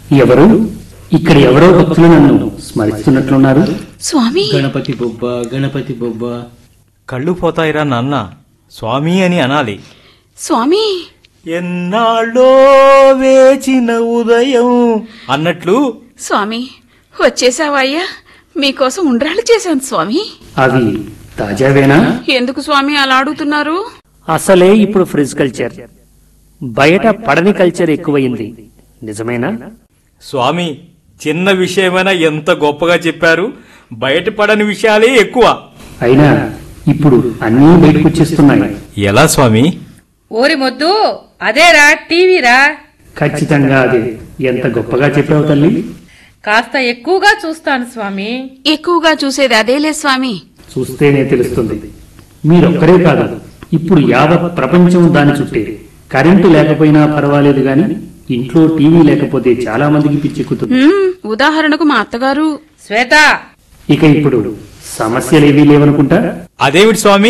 ఎవరు ఇక్కడ ఎవరో భక్తులు నన్ను స్మరిస్తున్నట్లున్నారు స్వామి గణపతి బొబ్బ గణపతి బొబ్బ కళ్ళు పోతాయిరా నాన్న స్వామి అని అనాలి స్వామి ఎన్నాళ్ళో వేచిన ఉదయం అన్నట్లు స్వామి వచ్చేసావా అయ్యా మీకోసం ఉండ్రాళ్ళు చేశాను స్వామి అవి తాజావేనా ఎందుకు స్వామి అలా అడుగుతున్నారు అసలే ఇప్పుడు ఫ్రిజ్ కల్చర్ బయట పడని కల్చర్ ఎక్కువయింది నిజమేనా స్వామి చిన్న విషయమైనా ఎంత గొప్పగా చెప్పారు బయటపడని విషయాలే ఎక్కువ అయినా ఇప్పుడు అన్నీ బయటకొచ్చేస్తున్నాయి ఎలా స్వామి ఓరి మొద్దు అదేరా టీవీరా ఖచ్చితంగా అదే ఎంత గొప్పగా చెప్పావు తల్లి కాస్త ఎక్కువగా చూస్తాను స్వామి ఎక్కువగా చూసేది అదేలే స్వామి చూస్తేనే తెలుస్తుంది మీరొక్కరే కాదు ఇప్పుడు యావత్ ప్రపంచం దాని చుట్టే కరెంటు లేకపోయినా పర్వాలేదు గాని ఇంట్లో టీవీ లేకపోతే చాలా మందికి పిచ్చెక్కుతుంది హ్మ్, ఉదాహరణకు మా అత్తగారు శ్వేత ఇక ఇప్పుడు సమస్యలేవీ లేవనుకుంటా అదేమిటి స్వామి